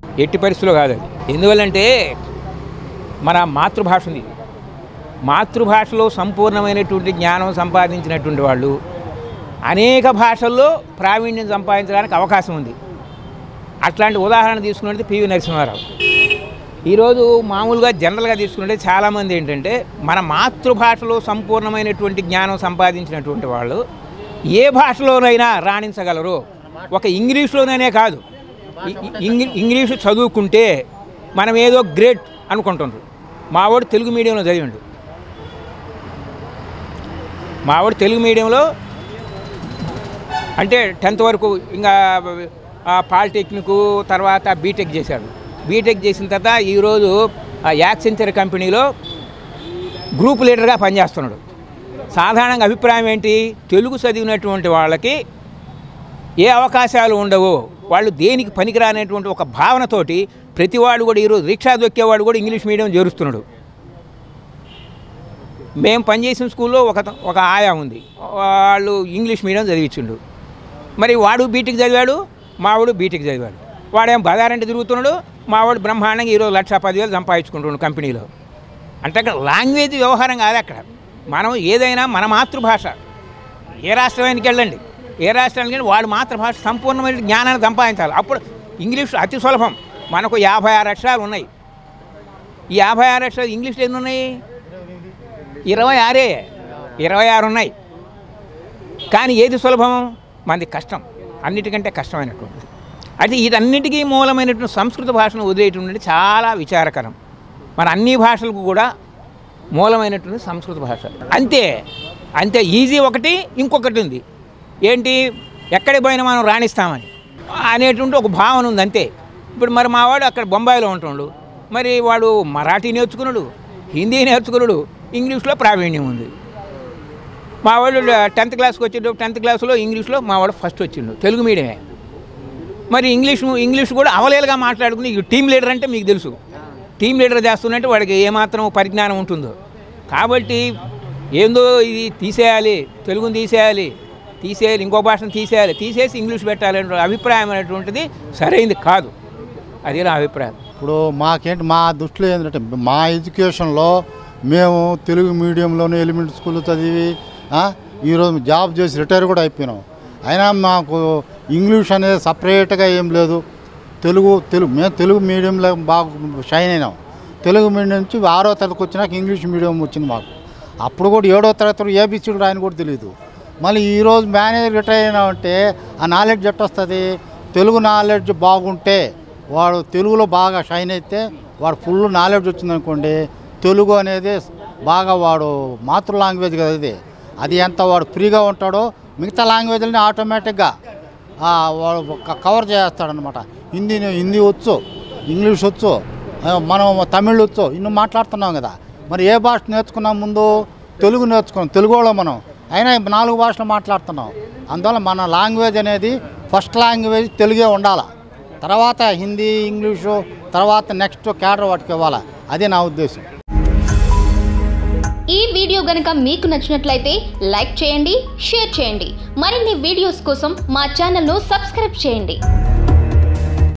ఎట్టి పరిస్థితుల్లో కాదు అది ఎందువల్లంటే మన మాతృభాష ఉంది మాతృభాషలో సంపూర్ణమైనటువంటి జ్ఞానం సంపాదించినటువంటి వాళ్ళు అనేక భాషల్లో ప్రావీణ్యం సంపాదించడానికి అవకాశం ఉంది అట్లాంటి ఉదాహరణ తీసుకున్నది పివి నరసింహారావు ఈరోజు మామూలుగా జనరల్గా తీసుకుంటే చాలామంది ఏంటంటే మన మాతృభాషలో సంపూర్ణమైనటువంటి జ్ఞానం సంపాదించినటువంటి వాళ్ళు ఏ భాషలోనైనా రాణించగలరు ఒక ఇంగ్లీష్లోనైనే కాదు ఇ- ఇ- ఇంగ్లీ- ఇంగ్లీషు చదువుకుంటే మనం ఏదో గ్రేట్ అనుకుంటుండ్రు మావాడు తెలుగు మీడియంలో చదివిండు మావాడు తెలుగు మీడియంలో అంటే టెన్త్ వరకు ఇంకా ఆ, పాలిటెక్నిక్ తర్వాత బీటెక్ చేశాడు బీటెక్ చేసిన తర్వాత ఈరోజు ఆ యాక్సెంచర్ కంపెనీలో గ్రూప్ లీడర్గా పనిచేస్తున్నాడు సాధారణంగా అభిప్రాయం ఏంటి తెలుగు చదివినటువంటి వాళ్ళకి ఏ అవకాశాలు ఉండవు వాళ్ళు దేనికి పనికిరానటువంటి ఒక భావనతోటి ప్రతివాడు కూడా ఈరోజు రిక్షా దొక్కేవాడు కూడా ఇంగ్లీష్ మీడియం చేరుస్తున్నాడు మేము పనిచేసిన స్కూల్లో ఒక ఒక ఆయా ఉంది వాళ్ళు ఇంగ్లీష్ మీడియం చదివించిండు మరి వాడు బీటెక్ చదివాడు మావాడు బీటెక్ చదివాడు వాడేం బజారంటే తిరుగుతున్నాడు మావాడు బ్రహ్మాండంగా ఈరోజు లక్ష పదివేలు సంపాదించుకుంటున్నాడు కంపెనీలో అంటే అక్కడ లాంగ్వేజ్ వ్యవహారం కాదు అక్కడ మనం ఏదైనా మన మాతృభాష ఏ రాష్ట్రానికి వెళ్ళండి ఏ రాష్ట్రానికి వెళ్ళి వాడు మాతృభాష సంపూర్ణమైన జ్ఞానాన్ని సంపాదించాలి అప్పుడు ఇంగ్లీష్ అతి సులభం మనకు యాభై ఆరు అక్షరాలు ఉన్నాయి ఈ యాభై ఆరు అక్షరాలు ఇంగ్లీష్లో ఎన్ని ఉన్నాయి ఇరవై ఆరే ఇరవై ఆరు ఉన్నాయి కానీ ఏది సులభం మనది కష్టం అన్నిటికంటే కష్టమైనటువంటిది అయితే ఇదన్నిటికీ మూలమైనటువంటి సంస్కృత భాషను వదిలేయటువంటి చాలా విచారకరం మన అన్ని భాషలకు కూడా మూలమైనటువంటి సంస్కృత భాష అంతే అంతే ఈజీ ఒకటి ఇంకొకటి ఉంది ఏంటి ఎక్కడికి పోయినా మనం రాణిస్తామని అనేటువంటి ఒక భావన ఉంది అంతే ఇప్పుడు మరి మా వాడు అక్కడ బొంబాయిలో ఉంటుండు మరి వాడు మరాఠీ నేర్చుకున్నాడు హిందీ నేర్చుకున్నాడు ఇంగ్లీష్లో ప్రావీణ్యం ఉంది మా వాడు టెన్త్ క్లాస్కి వచ్చేటప్పుడు టెన్త్ క్లాస్లో ఇంగ్లీష్లో మా వాడు ఫస్ట్ వచ్చిండు తెలుగు మీడియమే మరి ఇంగ్లీష్ ఇంగ్లీష్ కూడా అవలేలుగా మాట్లాడుకుని ఈ టీం లీడర్ అంటే మీకు తెలుసు టీం లీడర్ చేస్తున్నట్టు వాడికి ఏమాత్రం పరిజ్ఞానం ఉంటుందో కాబట్టి ఏందో ఇది తీసేయాలి తెలుగుని తీసేయాలి తీసేయాలి ఇంకో భాషను తీసేయాలి తీసేసి ఇంగ్లీష్ పెట్టాలి అనే అభిప్రాయం అనేటువంటిది సరైనది కాదు అది నా అభిప్రాయం ఇప్పుడు మాకేంటి మా దృష్టిలో ఏంటంటే మా ఎడ్యుకేషన్లో మేము తెలుగు మీడియంలోనే ఎలిమెంటరీ స్కూల్ చదివి ఆ, ఈరోజు జాబ్ చేసి రిటైర్ కూడా అయిపోయినాం అయినా మాకు ఇంగ్లీష్ అనేది సపరేట్గా ఏం లేదు తెలుగు తెలుగు మేము తెలుగు మీడియంలో బాగా షైన్ అయినాం తెలుగు మీడియం నుంచి ఆరో తరగతికి వచ్చినాక ఇంగ్లీష్ మీడియం వచ్చింది మాకు అప్పుడు కూడా ఏడో తరగతి ఏబిసిడీలు రాయని కూడా తెలియదు మళ్ళీ ఈరోజు మేనేజర్ రిటైర్ అయినామంటే ఆ నాలెడ్జ్ ఎట్ట వస్తుంది తెలుగు నాలెడ్జ్ బాగుంటే వాడు తెలుగులో బాగా షైన్ అయితే వాడు ఫుల్ నాలెడ్జ్ వచ్చిందనుకోండి తెలుగు అనేది బాగా వాడు మాతృ లాంగ్వేజ్ కదా ఇది అది ఎంత వాడు ఫ్రీగా ఉంటాడో మిగతా లాంగ్వేజ్ని ఆటోమేటిక్గా ఆ, వాడు క- కవర్ చేస్తాడనమాట హిందీ హిందీ వచ్చు ఇంగ్లీష్ వచ్చు ఆ, మనం తమిళ్ వచ్చు ఇన్ని మాట్లాడుతున్నాం కదా మరి ఏ భాష నేర్చుకున్నాం ముందు తెలుగు నేర్చుకున్నాం తెలుగులో మనం అయినా ఈ నాలుగు భాషలు మాట్లాడుతున్నాం అందువల్ల మన లాంగ్వేజ్ అనేది ఫస్ట్ లాంగ్వేజ్ తెలుగే ఉండాలి తర్వాత హిందీ ఇంగ్లీషు తర్వాత నెక్స్ట్ క్యాడర్ వాటికి ఇవ్వాలి అదే నా ఉద్దేశం ఈ వీడియో గనుక మీకు నచ్చినట్లయితే లైక్ చేయండి షేర్ చేయండి మరిన్ని వీడియోస్ కోసం మా ఛానల్ను సబ్స్క్రైబ్ చేయండి